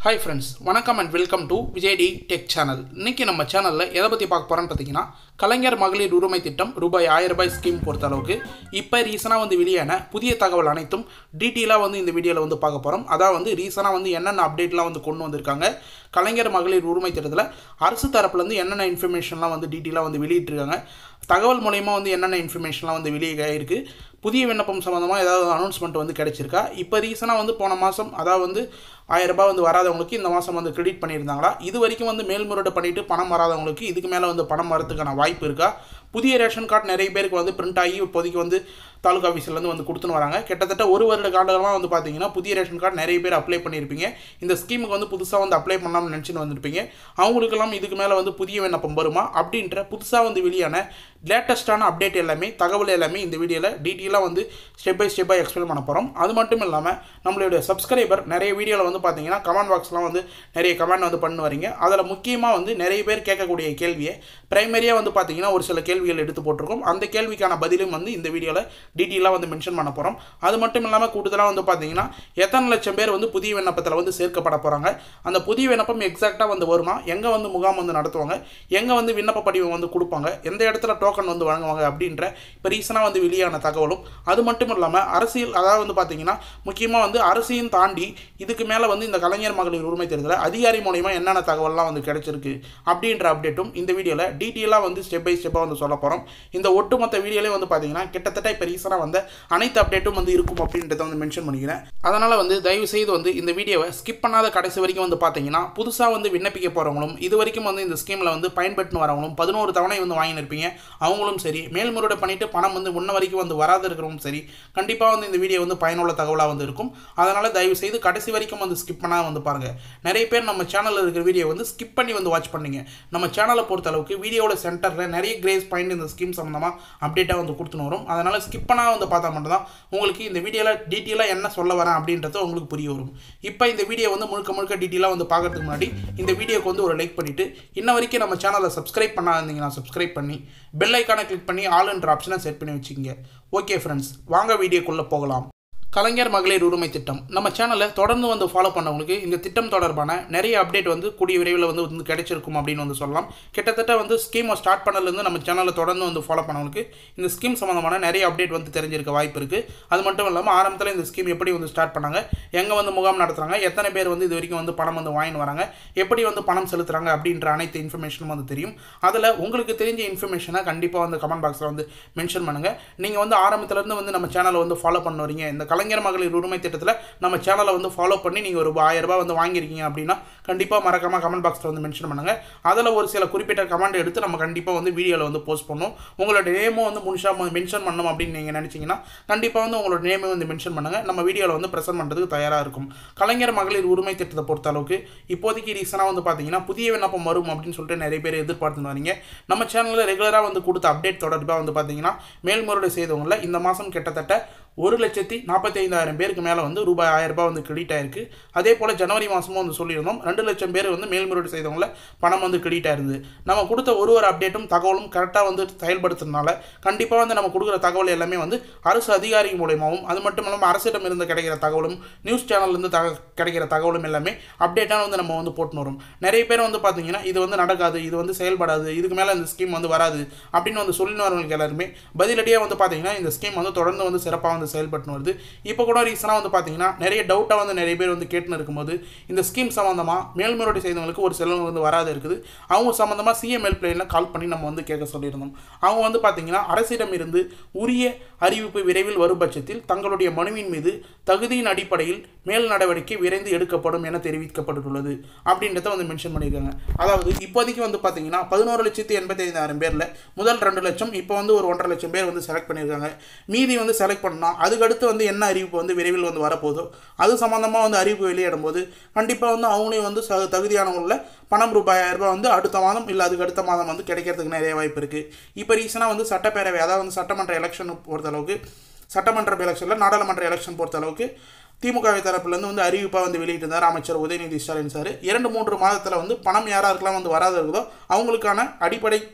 hi friends வணக்கம் and welcome to Vijay D tech channel இன்னைக்கு நம்ம சேனலில் எதை பற்றி பார்க்க போகிறோன்னு பார்த்தீங்கன்னா கலைஞர் மகளிர் உரிமை திட்டம் ரூபாய் ஆயிரம் ரூபாய் ஸ்கீம் பொறுத்த அளவுக்கு இப்போ ரீசனாக வந்து வெளியான புதிய தகவல் அனைத்தும் டீட்டெயிலாக வந்து இந்த வீடியோவில் வந்து பார்க்க போகிறோம் அதான் வந்து ரீசனாக வந்து என்னென்ன அப்டேட்லாம் வந்து கொண்டு வந்திருக்காங்க கலைஞர் மகளிர் உரிமை திட்டத்தில் அரசு தரப்புலேருந்து என்னென்ன இன்ஃபர்மேஷன்லாம் வந்து டீட்டெயிலாக வந்து வெளியிட்டிருக்காங்க தகவல் மூலயமா வந்து என்னென்ன இன்ஃபர்மேஷன்லாம் வந்து வெளியே இருக்கு புதிய விண்ணப்பம் சம்மந்தமாக ஏதாவது அனௌன்ஸ்மெண்ட் வந்து கிடைச்சிருக்கா இப்போ ரீசனாக வந்து போன மாதம் அதாவது வந்து ஆயிரம் ரூபாய் வந்து வராதவங்களுக்கு இந்த மாதம் வந்து கிரெடிட் பண்ணியிருந்தாங்களா இது வரைக்கும் வந்து மேல்முறையீடு பண்ணிட்டு பணம் வராதவங்களுக்கு இதுக்கு மேலே வந்து பணம் வரதுக்கான வாய்ப்பு இருக்கா புதிய ரேஷன் கார்டு நிறைய பேருக்கு வந்து பிரிண்ட் ஆகி இப்போதைக்கு வந்து தாலுகா ஆஃபீஸ்லேருந்து வந்து கொடுத்துன்னு வராங்க கிட்டத்தட்ட ஒரு வருட காலமாக வந்து பார்த்தீங்கன்னா புதிய ரேஷன் கார்டு நிறைய பேர் அப்ளை பண்ணியிருப்பீங்க இந்த ஸ்கீமுக்கு வந்து புதுசாக வந்து அப்ளை பண்ணலாம்னு நினச்சின்னு வந்திருப்பீங்க அவங்களுக்கெல்லாம் இதுக்கு மேலே வந்து புதிய விண்ணப்பம் வருமா அப்படின்ற புதுசாக வந்து வெளியான லேட்டஸ்ட்டான அப்டேட் எல்லாமே தகவல் எல்லாமே இந்த வீடியோவில் டீட்டெயிலாக வந்து ஸ்டெப் பை ஸ்டெப்பாக எக்ஸ்பிளைன் பண்ண போகிறோம் அது மட்டும் இல்லாமல் நம்மளுடைய சப்ஸ்கிரைபர் நிறைய வீடியோவில் வந்து பார்த்தீங்கன்னா கமெண்ட் பாக்ஸ்லாம் வந்து நிறைய கமெண்ட் வந்து பண்ணு வரீங்க அதில் முக்கியமாக வந்து நிறைய பேர் கேட்கக்கூடிய கேள்வியை பிரைமரியாக வந்து பார்த்தீங்கன்னா ஒரு சில கேள்விகள் எடுத்து போட்டிருக்கோம் அந்த கேள்விக்கான பதிலும் வந்து இந்த வீடியோவில் டீட்டெயிலாக வந்து மென்ஷன் பண்ண போகிறோம் அது மட்டும் இல்லாமல் கூடுதலாக வந்து பார்த்தீங்கன்னா எத்தனை லட்சம் பேர் வந்து புதிய விண்ணப்பத்தில் வந்து சேர்க்கப்பட போகிறாங்க அந்த புதிய விண்ணப்பம் எக்ஸாக்டாக வந்து வருமா எங்கே வந்து முகாம் வந்து நடத்துவாங்க எங்கே வந்து விண்ணப்ப படிவம் வந்து கொடுப்பாங்க எந்த இடத்துல டோக்கன் வந்து வழங்குவாங்க அப்படின்ற இப்போ ரீசனாக வந்து வெளியான தகவலும் அது மட்டும் இல்லாமல் அரசியல் அதாவது வந்து பார்த்தீங்கன்னா முக்கியமாக வந்து அரசியல் தாண்டி இதுக்கு மேலே வந்து இந்த கலைஞர் மகளிர் உரிமை தேர்தலில் அதிகாரி மூலயமா என்னென்ன தகவல்லாம் வந்து கிடைச்சிருக்கு அப்படின்ற அப்டேட்டும் இந்த வீடியோவில் டீட்டெயிலாக வந்து ஸ்டெப் பை ஸ்டெப்பாக வந்து சொல்ல போகிறோம் இந்த ஒட்டுமொத்த வீடியோலே வந்து பார்த்தீங்கன்னா கிட்டத்தட்ட இப்போ ரீசனாக வந்த அனைத்து அப்டேட்டும் வந்து இருக்கும் அப்படின்றத வந்து மென்ஷன் பண்ணிக்கிறேன் அதனால் வந்து தயவு செய்து வந்து இந்த வீடியோவை ஸ்கிப் பண்ணாத கடைசி வரைக்கும் வந்து பார்த்தீங்கன்னா புதுசாக வந்து விண்ணப்பிக்க போகிறவங்களும் இது வரைக்கும் வந்து இந்த ஸ்கீமில் வந்து பயன்பெற்று வரவங்களும் பதினோரு தவணை வந்து வாங்கியிருப்பீங்க அவங்களும் சரி மேல்முறையீடு பண்ணிட்டு பணம் வந்து முன்ன வரைக்கும் வந்து வராது இருக்கிறவங்களும் சரி கண்டிப்பாக வந்து இந்த வீடியோ வந்து பயனுள்ள தகவலாக வந்து இருக்கும் அதனால் தயவு செய்து கடைசி வரைக்கும் வந்து ஸ்கிப் பண்ணால் வந்து பாருங்கள் நிறைய பேர் நம்ம சேனலில் இருக்கிற வீடியோ வந்து ஸ்கிப் பண்ணி வந்து வாட்ச் பண்ணீங்க நம்ம சேனலை பொறுத்த அளவுக்கு வீடியோட சென்டரில் நிறைய கிரேஸ் பாயிண்ட் இந்த ஸ்கீம் சம்மந்தமாக அப்டேட்டாக வந்து கொடுத்துன்னு வரும் அதனால் ஸ்கிப் பண்ணால் வந்து பார்த்தா மட்டும்தான் உங்களுக்கு இந்த வீடியோவில் டீட்டெயிலாக என்ன சொல்ல வரேன் அப்படின்றது உங்களுக்கு புரிய வரும் இப்போ இந்த வீடியோ வந்து முழுக்க முழுக்க டீட்டெயிலாக வந்து பார்க்கறதுக்கு முன்னாடி இந்த வீடியோக்கு வந்து ஒரு லைக் பண்ணிவிட்டு இன்ன வரைக்கும் நம்ம சேனலை சப்ஸ்கிரைப் பண்ணாதீங்கன்னா சப்ஸ்கிரைப் பண்ணி பெல் ஐக்கானை கிளிக் பண்ணி ஆல்ன்ற ஆப்ஷனை செட் பண்ணி வச்சுக்கோங்க ஓகே ஃப்ரெண்ட்ஸ் வாங்க வீடியோக்குள்ளே போகலாம் கலைஞர் மகளிர் உரிமை திட்டம் நம்ம சேனலை தொடர்ந்து வந்து ஃபாலோ பண்ணவங்களுக்கு இந்த திட்டம் தொடர்பான நிறைய அப்டேட் வந்து கூடிய விரைவில் வந்து வந்து கிடைச்சிருக்கும் அப்படின்னு வந்து சொல்லலாம் கிட்டத்தட்ட வந்து ஸ்கீமை ஸ்டார்ட் பண்ணலேருந்து நம்ம சேனலை தொடர்ந்து வந்து ஃபாலோ பண்ணவங்களுக்கு இந்த ஸ்கீம் சம்மந்தமான நிறைய அப்டேட் வந்து தெரிஞ்சிருக்க வாய்ப்பு இருக்குது அது மட்டும் இல்லாமல் ஆரம்பத்தில் இந்த ஸ்கீம் எப்படி வந்து ஸ்டார்ட் பண்ணாங்க எங்கே வந்து முகாம் நடத்துகிறாங்க எத்தனை பேர் வந்து இது வரைக்கும் வந்து பணம் வந்து வாங்கிட்டு வராங்க எப்படி வந்து பணம் செலுத்துகிறாங்க அப்படின்ற அனைத்து இன்ஃபர்மேஷனும் வந்து தெரியும் அதில் உங்களுக்கு தெரிஞ்ச இன்ஃபர்மேஷனை கண்டிப்பாக வந்து கமெண்ட் பாக்ஸில் வந்து மென்ஷன் பண்ணுங்கள் நீங்கள் வந்து ஆரம்பத்துலேருந்து வந்து நம்ம சேனலை வந்து ஃபாலோ பண்ண வரீங்க இந்த கலைஞர் மகளிர் உரிமை திட்டத்தில் நம்ம சேனலை வந்து ஃபாலோ பண்ணி நீங்கள் ஒரு ஆயிரம் ரூபாய் வந்து வாங்கியிருக்கீங்க அப்படின்னா கண்டிப்பாக மறக்காமல் கமெண்ட் பாக்ஸில் வந்து மென்ஷன் பண்ணுங்கள் அதில் ஒரு சில குறிப்பிட்ட கமெண்ட் எடுத்து நம்ம கண்டிப்பாக வந்து வீடியோவில் வந்து போஸ்ட் பண்ணுவோம் உங்களோட நேமும் வந்து முழுசாக மென்ஷன் பண்ணணும் அப்படின்னு நீங்கள் நினச்சிங்கன்னா கண்டிப்பாக வந்து உங்களோட நேமை வந்து மென்ஷன் பண்ணுங்கள் நம்ம வீடியோவில் வந்து ப்ரெசென்ட் பண்ணுறதுக்கு தயாராக இருக்கும் கலைஞர் மகளிர் உரிமை திட்டத்தை பொறுத்த அளவுக்கு இப்போதைக்கு ரீசனாக வந்து பார்த்தீங்கன்னா புதிய விண்ணப்பம் வரும் அப்படின்னு சொல்லிட்டு நிறைய பேர் எதிர்பார்த்துன்னு வரீங்க நம்ம சேனலில் ரெகுலராக வந்து கொடுத்த அப்டேட் தொடர்பாக வந்து பார்த்தீங்கன்னா மேல்முறையீடு செய்தவங்களில் இந்த மாதம் கிட்டத்தட்ட ஒரு லட்சத்தி நாற்பத்தி ஐந்தாயிரம் பேருக்கு மேலே வந்து ரூபாய் ஆயிரம் ரூபாய் வந்து கிரெடிட் ஆயிருக்கு அதே போல் ஜனவரி மாதமும் வந்து சொல்லியிருந்தோம் ரெண்டு லட்சம் பேர் வந்து மேல்முறையீடு செய்தவங்கள பணம் வந்து கிரெடிட் ஆயிருந்து நம்ம கொடுத்த ஒரு ஒரு அப்டேட்டும் தகவலும் கரெக்டாக வந்து செயல்படுத்துறதுனால கண்டிப்பாக வந்து நம்ம கொடுக்குற தகவல் எல்லாமே வந்து அரசு அதிகாரி மூலயமாவும் அது மட்டும் இல்லாமல் அரசிடம் இருந்து கிடைக்கிற தகவலும் நியூஸ் சேனல்லேருந்து தக கிடைக்கிற தகவலும் எல்லாமே அப்டேட்டாக வந்து நம்ம வந்து போட்டுன்னு வரும் நிறைய பேர் வந்து பார்த்தீங்கன்னா இது வந்து நடக்காது இது வந்து செயல்படாது இதுக்கு மேலே இந்த ஸ்கீம் வந்து வராது அப்படின்னு வந்து சொல்லின்னு வரவங்களுக்கு எல்லாருமே பதிலடியாக வந்து பார்த்தீங்கன்னா இந்த ஸ்கீம் வந்து தொடர்ந்து வந்து சிறப்பாக வந்து வந்து செயல்பட்டு வருது இப்போ கூட ரீசனாக வந்து பார்த்தீங்கன்னா நிறைய டவுட்டாக வந்து நிறைய பேர் வந்து கேட்டுன்னு இருக்கும்போது இந்த ஸ்கீம் சம்மந்தமாக மேல்முறையீடு செய்தவங்களுக்கு ஒரு செலவு வந்து வராது இருக்குது அவங்க சம்மந்தமாக சிஎம் ஹெல்ப்லைனில் கால் பண்ணி நம்ம வந்து கேட்க சொல்லியிருந்தோம் அவங்க வந்து பார்த்தீங்கன்னா அரசிடம் இருந்து உரிய அறிவிப்பு விரைவில் வரும் பட்சத்தில் தங்களுடைய மனுவின் மீது தகுதியின் அடிப்படையில் மேல் நடவடிக்கை விரைந்து எடுக்கப்படும் என தெரிவிக்கப்பட்டுள்ளது அப்படின்றத வந்து மென்ஷன் பண்ணியிருக்காங்க அதாவது இப்போதைக்கு வந்து பார்த்தீங்கன்னா பதினோரு லட்சத்தி எண்பத்தி ஐந்தாயிரம் பேரில் முதல் ரெண்டு லட்சம் இப்போ வந்து ஒரு ஒன்றரை லட்சம் பேர் வந்து செலக்ட் பண்ணியிருக்காங்க மீதி வந்து செலக்ட் பண்ணால் அதுக்கடுத்து வந்து என்ன அறிவிப்பு வந்து விரைவில் வந்து வரப்போதோ அது சம்மந்தமாக வந்து அறிவிப்பு வெளியிடும் போது கண்டிப்பாக வந்து அவங்களையும் வந்து ச தகுதியானவங்களில் பணம் ரூபாய் ஆயிரம் ரூபாய் வந்து அடுத்த மாதம் இல்லை அதுக்கு அடுத்த மாதம் வந்து கிடைக்கிறதுக்கு நிறைய வாய்ப்பு இருக்குது இப்போ ரீசனாக வந்து சட்டப்பேரவை அதாவது வந்து சட்டமன்ற எலெக்ஷன் பொறுத்தளவுக்கு சட்டமன்ற எலெக்ஷனில் நாடாளுமன்ற எலெக்ஷன் பொறுத்தளவுக்கு திமுக தரப்புலேருந்து வந்து அறிவிப்பாக வந்து வெளியிட்டிருந்தார் அமைச்சர் உதயநிதி ஸ்டாலின் சார் இரண்டு மூன்று மாதத்தில் வந்து பணம் யாராருக்கெல்லாம் வந்து வராது இருக்குதோ அவங்களுக்கான அடிப்படை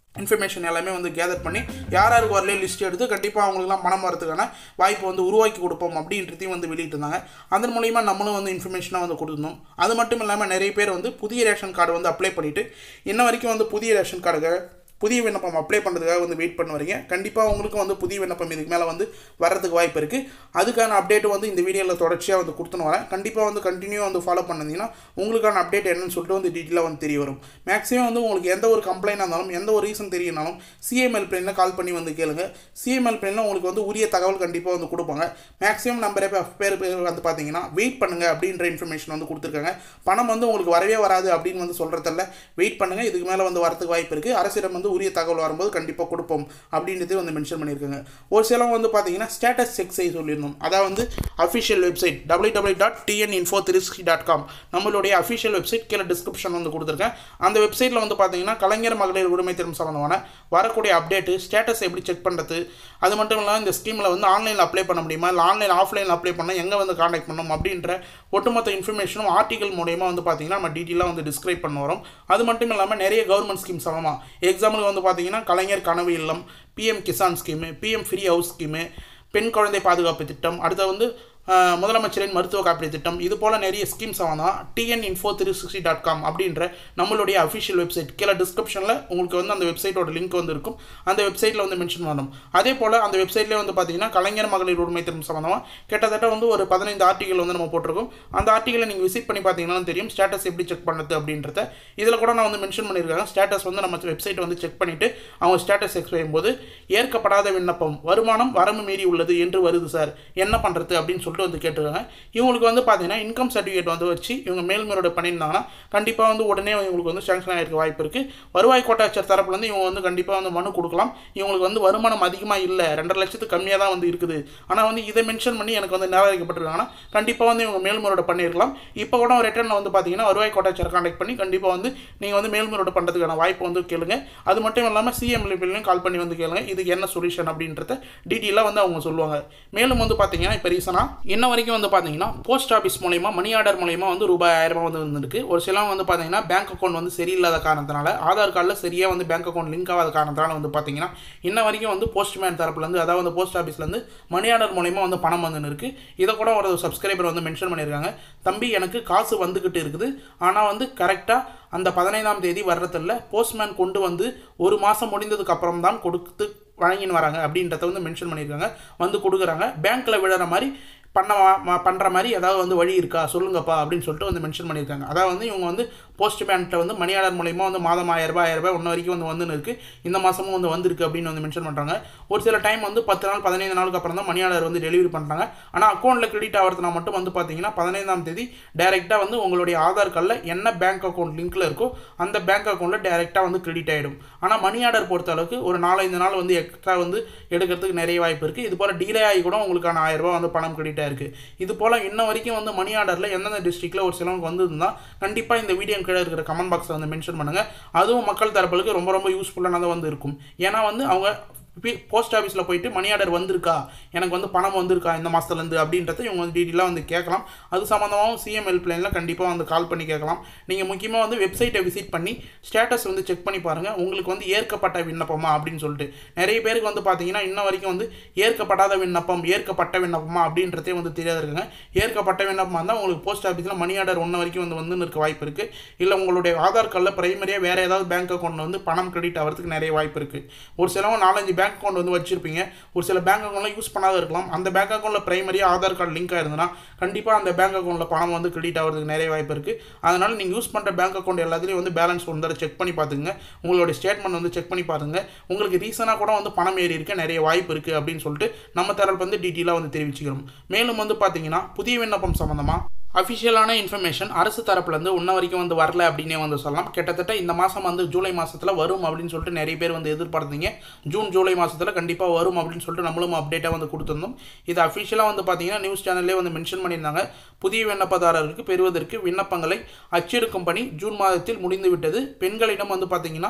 இன்ஃபர்மேஷன் எல்லாமே வந்து கேதர் பண்ணி யார் யாருக்கு வரலையோ லிஸ்ட் எடுத்து கண்டிப்பாக அவங்களுக்குலாம் பணம் வரதுக்கான வாய்ப்பு வந்து உருவாக்கி கொடுப்போம் அப்படின்றதையும் வந்து வெளியிட்டிருந்தாங்க அதன் மூலிமா நம்மளும் வந்து இன்ஃபர்மேஷனாக வந்து கொடுத்துருந்தோம் அது மட்டும் இல்லாமல் நிறைய பேர் வந்து புதிய ரேஷன் கார்டு வந்து அப்ளை பண்ணிவிட்டு இன்ன வரைக்கும் வந்து புதிய ரேஷன் கார்டுக்காக புதிய விண்ணப்பம் அப்ளை பண்ணுறதுக்காக வந்து வெயிட் பண்ண வரீங்க கண்டிப்பாக உங்களுக்கும் வந்து புதிய விண்ணப்பம் இதுக்கு மேலே வந்து வர்றதுக்கு வாய்ப்பு இருக்குது அதுக்கான அப்டேட் வந்து இந்த வீடியோவில் தொடர்ச்சியாக வந்து கொடுத்துன்னு வரேன் கண்டிப்பாக வந்து கண்டினியூ வந்து ஃபாலோ பண்ணிங்கன்னா உங்களுக்கான அப்டேட் என்னன்னு சொல்லிட்டு வந்து டீட்டெயிலாக வந்து தெரிய வரும் மேக்ஸிமம் வந்து உங்களுக்கு எந்த ஒரு கம்ப்ளைண்டாக இருந்தாலும் எந்த ஒரு ரீசன் தெரியனாலும் சிஎம்எல் பிளேனில் கால் பண்ணி வந்து கேளுங்க சிஎம்எல் பிளேனில் உங்களுக்கு வந்து உரிய தகவல் கண்டிப்பாக வந்து கொடுப்பாங்க மேக்ஸிமம் நம்பர் பேர் பேர் வந்து பார்த்தீங்கன்னா வெயிட் பண்ணுங்க அப்படின்ற இன்ஃபர்மேஷன் வந்து கொடுத்துருக்காங்க பணம் வந்து உங்களுக்கு வரவே வராது அப்படின்னு வந்து சொல்கிறதில்ல வெயிட் பண்ணுங்க இதுக்கு மேலே வந்து வரதுக்கு வாய்ப்பு இருக்குது அரசிடம் வந்து உரிய தகவல் வரும்போது கண்டிப்பாக கொடுப்போம் அப்படின்றதே வந்து மென்ஷன் பண்ணியிருக்காங்க ஒரு சிலவங்க வந்து பார்த்தீங்கன்னா ஸ்டேட்டஸ் செக் செய்ய சொல்லியிருந்தோம் அதாவது வந்து official website W W dot TN info three dot com நம்மளுடைய அஃபிஷியல் வெப்சைட் கீழே டிஸ்கிரிப்ஷன் வந்து கொடுத்துருக்கேன் அந்த வெப்சைட்டில் வந்து பார்த்தீங்கன்னா கலைஞர் மகளிர் உரிமை திட்டம் சம்மந்தமான வரக்கூடிய அப்டேட்டு ஸ்டேட்டஸ் எப்படி செக் பண்ணுறது அது மட்டும் இல்லாமல் இந்த ஸ்கீமில் வந்து ஆன்லைனில் அப்ளை பண்ண முடியுமா இல்லை ஆன்லைன் ஆஃப்லைனில் அப்ளை பண்ணால் எங்கே வந்து காண்டாக்ட் பண்ணணும் அப்படின்ற ஒட்டுமொத்த இன்ஃபர்மேஷனும் ஆர்டிகல் மூலயமா வந்து பார்த்தீங்கன்னா நம்ம டீட்டெயிலாக வந்து டிஸ்கிரைப் பண்ண வரோம் அது மட்டும் இல்லாமல் நிறைய கவர்மெண்ட் ஸ்கீம் சமமாக எக்ஸாம்பிள் வந்து பார்த்தீங்கன்னா Kalaignar Kanavu Illam PM Kisan scheme PM free house scheme பெண் குழந்தை பாதுகாப்பு திட்டம் அடுத்து வந்து ஆஹ், முதலமைச்சரின் மருத்துவ காப்பீடு திட்டம் இது போல் நிறைய ஸ்கீம்ஸ் தான் TN info three sixty dot com அப்படின்ற நம்மளுடைய அஃபிஷியல் வெப்சைட் கீழே டிஸ்கிரிப்ஷனில் உங்களுக்கு வந்து அந்த வெப்சைட்டோட லிங்க் வந்து இருக்கும் அந்த வெப்சைட்டில் வந்து மென்ஷன் பண்ணணும் அதே போல் அந்த வெப்சைட்லேயே வந்து பார்த்தீங்கன்னா கலைஞர் மகளிர் உரிமை திட்டம் சம்மந்தமாக கிட்டத்தட்ட வந்து ஒரு பதினைந்து ஆர்டிகல் வந்து நம்ம போட்டிருக்கோம் அந்த ஆர்டிகளை நீங்கள் விசிட் பண்ணி பார்த்தீங்கன்னா தெரியும் ஸ்டேட்டஸ் எப்படி செக் பண்ணுறது அப்படின்றத இதில் கூட நான் வந்து மென்ஷன் பண்ணியிருக்காங்க ஸ்டேட்டஸ் வந்து நம்ம வெப்சைட் வந்து செக் பண்ணிவிட்டு அவங்க ஸ்டேட்டஸ் செக் செய்யும்போது ஏற்கப்படாத விண்ணப்பம் வருமானம் வரம்பு மீறி உள்ளது என்று வருது சார் என்ன பண்ணுறது அப்படின்னு சொல்லிட்டு வந்து கேட்டிருக்காங்க இவங்களுக்கு வந்து பார்த்தீங்கன்னா இன்கம் சர்டிஃபிகேட் வந்து வச்சு இவங்க மேல்முறையோட பண்ணியிருந்தாங்கன்னா கண்டிப்பாக வந்து உடனே இவங்களுக்கு வந்து சேங்ஷன் ஆகிருக்க வாய்ப்பு இருக்குது வருவாய் கோட்டாட்சியர் தரப்புலேருந்து இவங்க வந்து கண்டிப்பாக வந்து மனு கொடுக்கலாம் இவங்களுக்கு வந்து வருமானம் அதிகமாக இல்லை ரெண்டரை லட்சத்துக்கு கம்மியாக தான் வந்து இருக்குது ஆனால் வந்து இதை மென்ஷன் பண்ணி எனக்கு வந்து நிராகரிக்கப்பட்டிருக்காங்கன்னா கண்டிப்பாக வந்து இவங்க மேல்முறையோட பண்ணியிருக்கலாம் இப்போ கூட ரிட்டர்னில் வந்து பார்த்தீங்கன்னா வருவாய் கோட்டாட்சியர் கான்டாக்ட் பண்ணி கண்டிப்பாக வந்து நீங்கள் வந்து மேல்முறையோட பண்ணுறதுக்கான வாய்ப்பு வந்து கேளுங்க அது மட்டும் இல்லாமல் சிஎம்எல்பிலையும் கால் பண்ணி வந்து கேளுங்க இதுக்கு என்ன சொல்யூஷன் அப்படின்றத டீட்டெயிலாக வந்து அவங்க சொல்லுவாங்க மேலும் வந்து பார்த்தீங்கன்னா இப்போ ரீசனாக இன்ன வரைக்கும் வந்து பார்த்தீங்கன்னா போஸ்ட் ஆஃபீஸ் மூலயமா மணி ஆர்டர் மூலயமா வந்து ரூபாய் ஆயிரம் ரூபாய் வந்து வந்துருக்கு ஒரு சிலவங்க வந்து பார்த்தீங்கன்னா பேங்க் அக்கௌண்ட் வந்து சரியில்லாத காரணத்தினால ஆதார் கார்டில் சரியாக வந்து பேங்க் அக்கௌண்ட் லிங்க் ஆகாத காரணத்தினால வந்து பார்த்தீங்கன்னா இன்ன வரைக்கும் வந்து போஸ்ட்மேன் தரப்புலேருந்து அதாவது வந்து போஸ்ட் ஆஃபீஸ்லேருந்து மணி ஆர்டர் மூலயமா வந்து பணம் வந்துன்னு இருக்கு இதை கூட ஒரு சப்ஸ்கிரைபர் வந்து மென்ஷன் பண்ணியிருக்காங்க தம்பி எனக்கு காசு வந்துக்கிட்டு இருக்குது ஆனால் வந்து கரெக்டாக அந்த பதினைந்தாம் தேதி வர்றதில்ல போஸ்ட்மேன் கொண்டு வந்து ஒரு மாதம் முடிந்ததுக்கு அப்புறம் தான் கொடுத்து வழங்கின்னு வராங்க அப்படின்றத வந்து மென்ஷன் பண்ணியிருக்காங்க வந்து கொடுக்குறாங்க பேங்க்கில் விழுற மாதிரி பண்ண பண்ணுற மாதிரி ஏதாவது வந்து வழி இருக்கா சொல்லுங்கப்பா அப்படின்னு சொல்லிட்டு வந்து மென்ஷன் பண்ணியிருக்காங்க அதாவது வந்து இவங்க வந்து போஸ்ட் பேண்ட்டில் வந்து மணி ஆர்டர் மூலியமாக வந்து மாதம் ஆயிரம் ரூபாய் ஆயிரம் ரூபாய் ஒன்று வரைக்கும் வந்து வந்துன்னு இருக்குது இந்த மாதமும் வந்து வந்திருக்கு அப்படின்னு வந்து மென்ஷன் பண்ணுறாங்க ஒரு சில டைம் வந்து பத்து நாள் பதினைந்து நாளுக்கு அப்புறம் தான் மணி ஆர்டர் வந்து டெலிவரி பண்ணுறாங்க ஆனால் அக்கௌண்ட்டில் கிரெடிட் ஆகிறதுனா மட்டும் வந்து பார்த்தீங்கன்னா பதினைந்தாம் தேதி டேரெக்டாக வந்து உங்களுடைய ஆதார் கார்டில் என்ன பேங்க் அக்கௌண்ட் லிங்க்கில் இருக்கோ அந்த பேங்க் அக்கௌண்ட்டில் டேரெக்டாக வந்து கிரெடிட் ஆகிடும் ஆனால் மணி ஆர்டர் பொறுத்த அளவுக்கு ஒரு நாலஞ்சு நாள் வந்து எக்ஸ்ட்ரா வந்து எடுக்கிறதுக்கு நிறைய வாய்ப்பு இருக்குது இது போல் டிலே ஆகி கூட உங்களுக்கான ஆயிரம் ரூபாய் வந்து பணம் கிரெடிட் ஆயிருக்கு இது போல் இன்ன வரைக்கும் வந்து மணி ஆர்டரில் எந்தெந்த டிஸ்ட்ரிக்ட்டில் ஒரு சிலவங்க வந்திருந்தால் கண்டிப்பாக இந்த வீடியோ கீழே இருக்கிற கமெண்ட் பாக்ஸில் வந்து மென்ஷன் பண்ணுங்கள் அதுவும் மக்கள் தரப்புகளுக்கு ரொம்ப ரொம்ப யூஸ்ஃபுல்லானதாக வந்து இருக்கும் ஏன்னா வந்து அவங்க போஸ்ட் ஆஃபீஸில் போயிட்டு மணி ஆர்டர் வந்திருக்கா எனக்கு வந்து பணம் வந்திருக்கா இந்த மாதத்துலேருந்து அப்படின்றத இவங்க வந்து டீட்டெயிலாக வந்து கேட்கலாம் அது சம்மந்தமாகவும் சிஎம் ஹெல்ப்லைனில் கண்டிப்பாக வந்து கால் பண்ணி கேட்கலாம் நீங்கள் முக்கியமாக வந்து வெப்சைட்டை விசிட் பண்ணி ஸ்டேட்டஸ் வந்து செக் பண்ணி பாருங்கள் உங்களுக்கு வந்து ஏற்கப்பட்ட விண்ணப்பமா அப்படின்னு சொல்லிட்டு நிறைய பேருக்கு வந்து பார்த்தீங்கன்னா இன்ன வரைக்கும் வந்து ஏற்கப்படாத விண்ணப்பம் ஏற்கப்பட்ட விண்ணப்பமா அப்படின்றதே வந்து தெரியாது இருக்குங்க ஏற்கப்பட்ட விண்ணப்பமாக இருந்தால் உங்களுக்கு போஸ்ட் ஆஃபீஸில் மணி ஆர்டர் ஒன்று வரைக்கும் வந்து வந்து இருக்க வாய்ப்பு இருக்குது இல்லை உங்களுடைய ஆதார் கார்டில் பிரைமரியாக வேறு ஏதாவது பேங்க் அக்கௌண்ட் வந்து பணம் கிரெடிட் ஆகிறதுக்கு நிறைய வாய்ப்பு இருக்குது ஒரு சிலவங்க நாலஞ்சு பேங்க் அக்கௌண்ட் வந்து வச்சிருப்பீங்க ஒரு சில பேங்க் அக்கௌண்ட்லாம் யூஸ் பண்ணாத இருக்கலாம் அந்த பேங்க் அக்கௌண்ட்டில் பிரைமரியாக ஆதார் கார்டு லிங்க் ஆயிருந்ததுன்னா கண்டிப்பாக அந்த பேங்க் அக்கௌண்ட்டில் பணம் வந்து கிரெடிட் ஆகிறதுக்கு நிறைய வாய்ப்பு இருக்குது அதனால் நீங்கள் யூஸ் பண்ணுற பேங்க் அக்கௌண்ட் எல்லாத்துலேயும் வந்து பேலன்ஸ் ஒரு தடவை செக் பண்ணி பார்த்துங்க உங்களுடைய ஸ்டேட்மெண்ட் வந்து செக் பண்ணி பாருங்க உங்களுக்கு ரீசனாக கூட வந்து பணம் ஏறி இருக்க நிறைய வாய்ப்பு இருக்குது அப்படின்னு சொல்லிட்டு நம்ம தரப்பு வந்து டீட்டெயிலாக வந்து தெரிவிச்சுக்கிறோம் மேலும் வந்து பார்த்தீங்கன்னா புதிய விண்ணப்பம் சம்மந்தமாக அஃபிஷியலான இன்ஃபர்மேஷன் அரசு தரப்புலேருந்து இன்ன வரைக்கும் வந்து வரல அப்படின்னே வந்து சொல்லலாம் கிட்டத்தட்ட இந்த மாதம் வந்து ஜூலை மாதத்தில் வரும் அப்படின்னு சொல்லிட்டு நிறைய பேர் வந்து எதிர்பார்த்தீங்க ஜூன் ஜூலை மாதத்தில் கண்டிப்பாக வரும் அப்படின்னு சொல்லிட்டு நம்மளும் அப்டேட்டாக வந்து கொடுத்துருந்தோம் இது அஃபிஷியலாக வந்து பார்த்தீங்கன்னா நியூஸ் சேனல்லே வந்து மென்ஷன் பண்ணியிருந்தாங்க புதிய விண்ணப்பதாரருக்கு பெறுவதற்கு விண்ணப்பங்களை அச்செடுக்கும் பணி ஜூன் மாதத்தில் முடிந்து விட்டது பெண்களிடம் வந்து பார்த்தீங்கன்னா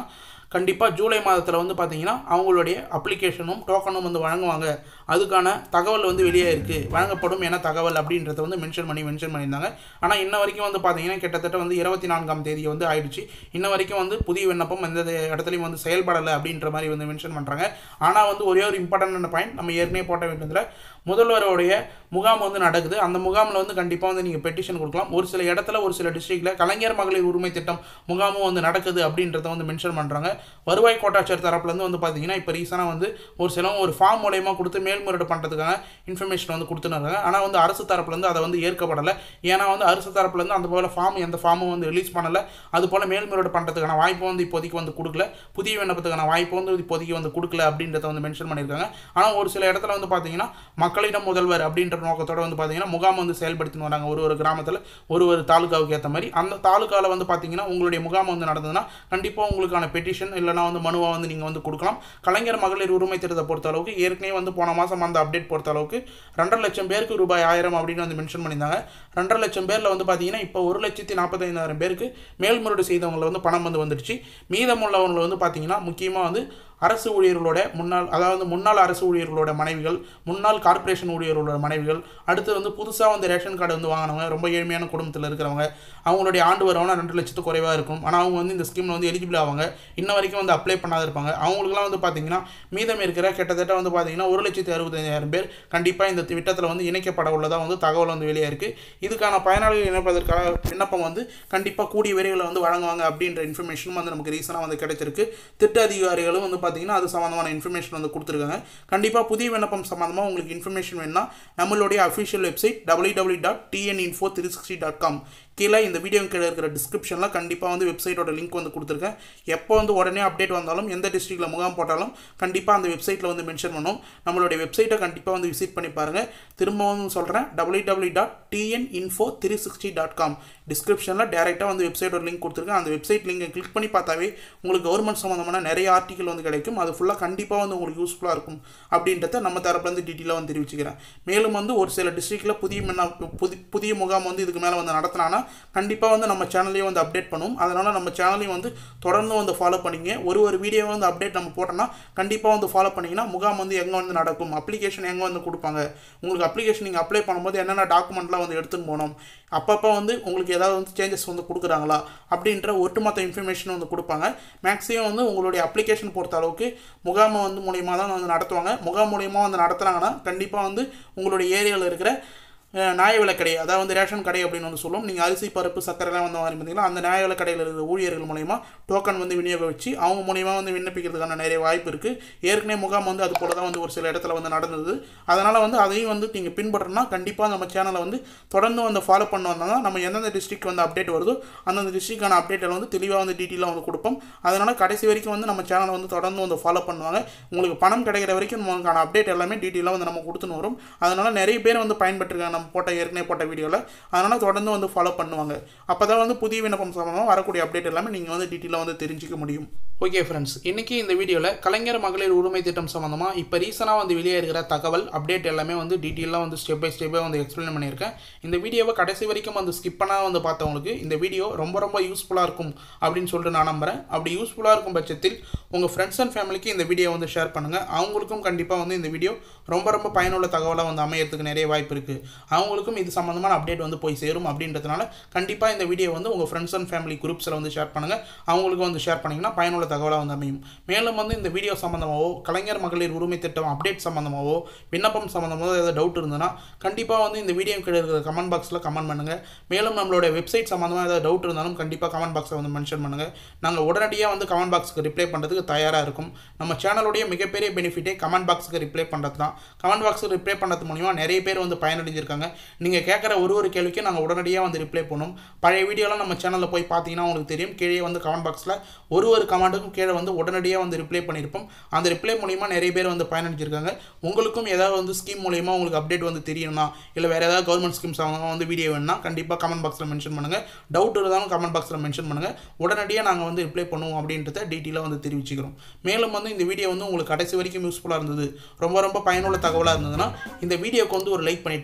கண்டிப்பாக ஜூலை மாதத்தில் வந்து பார்த்தீங்கன்னா அவங்களுடைய அப்ளிகேஷனும் டோக்கனும் வந்து வழங்குவாங்க அதுக்கான தகவல் வந்து வெளியே இருக்குது வழங்கப்படும் என தகவல் அப்படின்றத வந்து மென்ஷன் பண்ணி மென்ஷன் பண்ணியிருந்தாங்க ஆனால் இன்ன வரைக்கும் வந்து பார்த்தீங்கன்னா கிட்டத்தட்ட வந்து இருபத்தி நான்காம் தேதி வந்து ஆயிடுச்சு இன்ன வரைக்கும் வந்து புதிய விண்ணப்பம் எந்த இடத்துலையும் வந்து செயல்படலை அப்படின்ற மாதிரி வந்து மென்ஷன் பண்ணுறாங்க ஆனால் வந்து ஒரே ஒரு இம்பார்ட்டன்டான பாயிண்ட் நம்ம ஏற்கனவே போட்ட வேண்டியதில் முதல்வருடைய முகாம் வந்து நடக்குது அந்த முகாமில் வந்து கண்டிப்பாக வந்து நீங்கள் பெட்டிஷன் கொடுக்கலாம் ஒரு சில இடத்துல ஒரு சில டிஸ்ட்ரிக்டில் கலைஞர் மகளிர் உரிமை திட்டம் முகாமும் வந்து நடக்குது அப்படின்றத வந்து மென்ஷன் பண்ணுறாங்க வருவாய் கோட்டாட்சியர் தரப்புலேருந்து வந்து பார்த்தீங்கன்னா இப்போ ரீசனாக வந்து ஒரு சிலவங்க ஒரு ஃபார்ம் மூலயமா கொடுத்து மேல்முறையீடு பண்ணுறதுக்கான இன்ஃபர்மேஷன் வந்து கொடுத்துனாங்க ஆனால் வந்து அரசு தரப்புலேருந்து அதை வந்து ஏற்கப்படலை ஏன்னா வந்து அரசு தரப்புலேருந்து அந்த போல் ஃபார்ம் எந்த ஃபார்மும் வந்து ரிலீஸ் பண்ணலை அது போல் மேல்முறையீடு பண்ணுறதுக்கான வாய்ப்பு வந்து இப்போதைக்கு வந்து கொடுக்கல புதிய விண்ணப்பத்துக்கான வாய்ப்பு வந்து இப்போதைக்கு வந்து கொடுக்கல அப்படின்றத வந்து மென்ஷன் பண்ணியிருக்காங்க ஆனால் ஒரு சில இடத்துல வந்து பார்த்தீங்கன்னா மக்களிடம் முதல்வர் அப்படின்ற நோக்கத்தோட வந்து பார்த்தீங்கன்னா முகாம் வந்து செயல்படுத்தின்னு வராங்க ஒரு ஒரு கிராமத்தில் ஒரு ஒரு தாலுகாவுக்கு ஏற்ற மாதிரி அந்த தாலுகாவில் வந்து பார்த்தீங்கன்னா உங்களுடைய முகாம் வந்து நடந்ததுன்னா கண்டிப்பாக உங்களுக்கான பெட்டிஷன் இல்லைனா வந்து மனுவாக வந்து நீங்கள் வந்து கொடுக்கலாம் கலைஞர் மகளிர் உரிமை திட்டத்தை பொறுத்த அளவுக்கு ஏற்கனவே வந்து போன மாதம் அந்த அப்டேட் பொறுத்த அளவுக்கு ரெண்டரை லட்சம் பேருக்கு ரூபாய் ஆயிரம் அப்படின்னு வந்து மென்ஷன் பண்ணியிருந்தாங்க ரெண்டரை லட்சம் பேரில் வந்து பார்த்தீங்கன்னா இப்போ ஒரு லட்சத்தி நாற்பத்தைந்தாயிரம் பேருக்கு மேல்முறையீடு செய்தவங்களை வந்து பணம் வந்து வந்துடுச்சு மீதமுள்ளவங்களை வந்து பார்த்தீங்கன்னா முக்கியமாக வந்து அரசு ஊழியர்களோட முன்னாள் அதாவது முன்னாள் அரசு ஊழியர்களோட மனைவிகள் முன்னாள் கார்ப்பரேஷன் ஊழியர்களோட மனைவிகள் அடுத்து வந்து புதுசாக வந்து ரேஷன் கார்டு வந்து வாங்கினவங்க ரொம்ப ஏழ்மையான குடும்பத்தில் இருக்கிறவங்க அவங்களுடைய ஆண்டு வருமானம் ரெண்டு லட்சத்து குறைவாக இருக்கும் ஆனால் அவங்க வந்து இந்த ஸ்கீமில் வந்து எலிஜிபிள் ஆவாங்க இன்ன வரைக்கும் வந்து அப்ளை பண்ணாத இருப்பாங்க அவங்களுக்குலாம் வந்து பார்த்தீங்கன்னா மீதம் இருக்கிற கிட்டத்தட்ட வந்து பார்த்தீங்கன்னா ஒரு லட்சத்தி அறுபத்தஞ்சாயிரம் பேர் கண்டிப்பாக இந்த திட்டத்தில் வந்து இணைக்கப்பட உள்ளதாக வந்து தகவல் வந்து வெளியே இருக்குது இதுக்கான பயனாளிகள் இணைப்பதற்கான விண்ணப்பம் வந்து கண்டிப்பாக கூடிய விரைவில் வந்து வழங்குவாங்க அப்படின்ற இன்ஃபர்மேஷனும் வந்து நமக்கு ரீசனாக வந்து கிடைச்சிருக்கு திட்ட அதிகாரிகளும் வந்து பார்த்தீங்கன்னா அது சம்மந்தமான இன்ஃபர்மேஷன் வந்து கொடுத்துருக்காங்க கண்டிப்பாக புதிய விண்ணப்பம் சம்மந்தமாக உங்களுக்கு இன்ஃபர்மேஷன் வேணும்னா நம்மளுடைய official website W W dot TN info three sixty dot com கீழே இந்த வீடியோ கீழே இருக்கிற டிஸ்கிரிப்ஷனில் கண்டிப்பாக வந்து வெப்சைட்டோட லிங்க் வந்து கொடுத்துருக்கேன் எப்போ வந்து உடனே அப்டேட் வந்தாலும் எந்த டிஸ்ட்ரிக்டில் முகாம் போட்டாலும் கண்டிப்பாக அந்த வெப்சைட்டில் வந்து மென்ஷன் பண்ணும் நம்மளுடைய வெப்சைட்டை கண்டிப்பாக வந்து விசிட் பண்ணி பாருங்கள் திரும்பவும் சொல்கிறேன் W W dot TN info three sixty dot com டிஸ்கிரிப்ஷனில் டேரெக்டாக வந்து வெப்சைட்டோட லிங்க் கொடுத்துருக்கேன் அந்த வெப்சைட் லிங்கை கிளிக் பண்ணி பார்த்தாவே உங்களுக்கு கவர்மெண்ட் சம்மந்தமான நிறைய ஆர்டிக்கல் வந்து கிடைக்கும் அது ஃபுல்லாக கண்டிப்பாக வந்து உங்களுக்கு யூஸ்ஃபுல்லாக இருக்கும் அப்படின்றத நம்ம தரப்புலேருந்து டீட்டெயிலாக வந்து தெரிவிச்சுக்கிறேன் மேலும் வந்து ஒரு சில டிஸ்ட்ரிக்டில் புதிய முன்னா புதி புதிய முகாம் வந்து இதுக்கு மேலே வந்து நடத்தினானா கண்டிப்பாக வந்து நம்ம சேனலையும் வந்து அப்டேட் பண்ணுவோம் அதனால் நம்ம சேனலையும் வந்து தொடர்ந்து வந்து ஃபாலோ பண்ணிங்க ஒரு ஒரு வீடியோ வந்து அப்டேட் நம்ம போட்டோம்னா கண்டிப்பாக வந்து ஃபாலோ பண்ணிங்கன்னா முகாம் வந்து எங்கே வந்து நடக்கும் அப்ளிகேஷன் எங்கே வந்து கொடுப்பாங்க உங்களுக்கு அப்ளிகேஷன் நீங்கள் அப்ளை பண்ணும்போது என்னென்ன டாக்குமெண்ட்லாம் வந்து எடுத்துன்னு போகணும் அப்பப்போ வந்து உங்களுக்கு ஏதாவது வந்து சேஞ்சஸ் வந்து கொடுக்குறாங்களா அப்படின்ற ஒட்டுமொத்த இன்ஃபர்மேஷன் வந்து கொடுப்பாங்க மேக்ஸிமம் வந்து உங்களுடைய அப்ளிகேஷன் பொறுத்த அளவுக்கு முகாமை வந்து மூலியமாக தான் வந்து நடத்துவாங்க முகாம் மூலியமாக வந்து நடத்துகிறாங்கன்னா கண்டிப்பாக வந்து உங்களுடைய ஏரியாவில் இருக்கிற அஹ், நியாய விலை கடை அதாவது வந்து ரேஷன் கடை அப்படின்னு வந்து சொல்லுவோம் நீங்கள் அரிசி பருப்பு சக்கரைலாம் வந்து மாதிரி பார்த்தீங்கன்னா அந்த நியாய விலை கடையில் இருக்கிற ஊழியர்கள் மூலயமா டோக்கன் வந்து விநியோக வச்சு அவங்க மூலியமாக வந்து விண்ணப்பிக்கிறதுக்கான நிறைய வாய்ப்பு இருக்குது ஏற்கனவே முகாம் வந்து அது போல தான் வந்து ஒரு சில இடத்துல வந்து நடந்தது அதனால் வந்து அதையும் வந்து நீங்கள் பின்பற்றணும்னா கண்டிப்பாக நம்ம சேனலை வந்து தொடர்ந்து வந்து ஃபாலோ பண்ண வந்தால் நம்ம எந்தெந்த டிஸ்ட்ரிக்ட் வந்து அப்டேட் வருதோ அந்தந்த டிஸ்ட்ரிக்டான அப்டேட்டில் வந்து தெளிவாக வந்து டீட்டெயிலாக வந்து கொடுப்போம் அதனால் கடைசி வரைக்கும் வந்து நம்ம சேனலை வந்து தொடர்ந்து வந்து ஃபாலோ பண்ணுவாங்க உங்களுக்கு பணம் கிடைக்கிற வரைக்கும் நமக்கான அப்டேட் எல்லாமே டீட்டெயிலாக வந்து நம்ம கொடுத்துன்னு வரும் அதனால் நிறைய பேர் வந்து பயன்பட்டுருக்காங்க நம்ம போட்ட ஏற்கனவே போட்ட வீடியோவில் அதனால் தொடர்ந்து வந்து ஃபாலோ பண்ணுவாங்க அப்போ தான் வந்து புதிய விண்ணப்பம் சம்பந்தமாக வரக்கூடிய அப்டேட் எல்லாமே நீங்கள் வந்து டீட்டெயிலாக வந்து தெரிஞ்சிக்க முடியும் ஓகே ஃப்ரெண்ட்ஸ் இன்றைக்கி இந்த வீடியோவில் கலைஞர் மகளிர் உரிமை திட்டம் சம்மந்தமாக இப்போ ரீசனாக வந்து வெளியே இருக்கிற தகவல் அப்டேட் எல்லாமே வந்து டீட்டெயிலாக வந்து ஸ்டெப் பை ஸ்டெப்பாக வந்து எக்ஸ்பிளைன் பண்ணியிருக்கேன் இந்த வீடியோவை கடைசி வரைக்கும் வந்து ஸ்கிப் பண்ணால் வந்து பார்த்தவங்களுக்கு இந்த வீடியோ ரொம்ப ரொம்ப யூஸ்ஃபுல்லாக இருக்கும் அப்படின்னு சொல்லிட்டு நான் நம்புகிறேன் அப்படி யூஸ்ஃபுல்லாக இருக்கும் பட்சத்தில் உங்கள் ஃப்ரெண்ட்ஸ் அண்ட் ஃபேமிலிக்கு இந்த வீடியோ வந்து ஷேர் பண்ணுங்கள் அவங்களுக்கும் கண்டிப்பாக வந்து இந்த வீடியோ ரொம்ப ரொம்ப பயனுள்ள தகவலாக வந்து அமையறதுக்கு நிறைய வாய்ப்பு இருக்குது அவங்களுக்கும் இது சம்மந்தமான அப்டேட் வந்து போய் சேரும் அப்படின்றதுனால கண்டிப்பாக இந்த வீடியோ வந்து உங்கள் ஃப்ரெண்ட்ஸ் அண்ட் ஃபேமிலி குரூப்ஸில் வந்து ஷேர் பண்ணுங்கள் அவங்களுக்கு வந்து ஷேர் பண்ணிங்கன்னா பயனுள்ள தகவலாக வந்து அமையும் மேலும் வந்து இந்த வீடியோ சம்மந்தமாகவோ கலைஞர் மகளிர் உரிமை திட்டம் அப்டேட் சம்மந்தமாகவோ விண்ணப்பம் சம்மந்தமாகவோ ஏதாவது டவுட் இருந்ததுன்னா கண்டிப்பாக வந்து இந்த வீடியோ கீழே இருக்கிற கமெண்ட் பாக்ஸில் கமெண்ட் பண்ணுங்கள் மேலும் நம்மளோட வெப்சைட் சம்மந்தமாக ஏதாவது டவுட் இருந்தாலும் கண்டிப்பாக கமெண்ட் பாக்ஸில் வந்து மென்ஷன் பண்ணுங்கள் நாங்கள் உடனடியாக வந்து கமெண்ட் பாக்ஸுக்கு ரிப்ளை பண்ணுறதுக்கு தயாராக இருக்கும் நம்ம சேனலுடைய மிகப்பெரிய பெனிஃபிட்டே கமெண்ட் பாக்ஸுக்கு ரிப்ளை பண்ணுறது தான் கமெண்ட் பாக்ஸுக்கு ரிப்ளை பண்ணுறது மூலிமா நிறைய பேர் வந்து பயனடைஞ்சிருக்காங்க நீங்கள் கேட்குற ஒரு ஒரு கேள்விக்கும் நாங்கள் உடனடியாக வந்து ரிப்ளை பண்ணுவோம் பழைய வீடியோலாம் நம்ம சேனலில் போய் பார்த்தீங்கன்னா உங்களுக்கு தெரியும் கீழே வந்து கமெண்ட் பாக்ஸில் ஒரு ஒரு கமெண்ட்டுக்கும் கீழே வந்து உடனடியாக வந்து ரிப்ளை பண்ணியிருப்போம் அந்த ரிப்ளை மூலிமா நிறைய பேர் வந்து பயனடைஞ்சிருக்காங்க உங்களுக்கும் ஏதாவது வந்து ஸ்கீம் மூலிமா உங்களுக்கு அப்டேட் வந்து தெரியணும்னா இல்லை வேறு ஏதாவது கவர்மெண்ட் ஸ்கீம்ஸ் அவங்க வந்து வீடியோ வேணும்னா கண்டிப்பாக கமெண்ட் பாக்ஸில் மென்ஷன் பண்ணுங்கள் டவுட் இருந்தாலும் கமெண்ட் பாக்ஸில் மென்ஷன் பண்ணுங்கள் உடனடியாக நாங்கள் வந்து ரிப்ளை பண்ணுவோம் அப்படின்றத டீட்டெயிலாக வந்து தெரிவிச்சுக்கிறோம் மேலும் வந்து இந்த வீடியோ வந்து உங்களுக்கு கடைசி வரைக்கும் யூஸ்ஃபுல்லாக இருந்தது ரொம்ப ரொம்ப பயனுள்ள தகவலாக இருந்ததுன்னா இந்த வீடியோக்கு வந்து ஒரு லைக் பண்ணிவிட்டு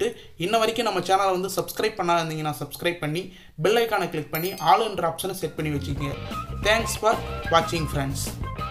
இன்ன வரைக்கும் நம்ம சேனலை வந்து சப்ஸ்கிரைப் பண்ணாதீங்கன்னா சப்ஸ்கிரைப் பண்ணி பெல் ஐக்கானை கிளிக் பண்ணி ஆல் என்ற ஆப்ஷனை செட் பண்ணி வச்சுக்கோங்க தேங்க்ஸ் ஃபார் வாட்சிங் ஃப்ரெண்ட்ஸ்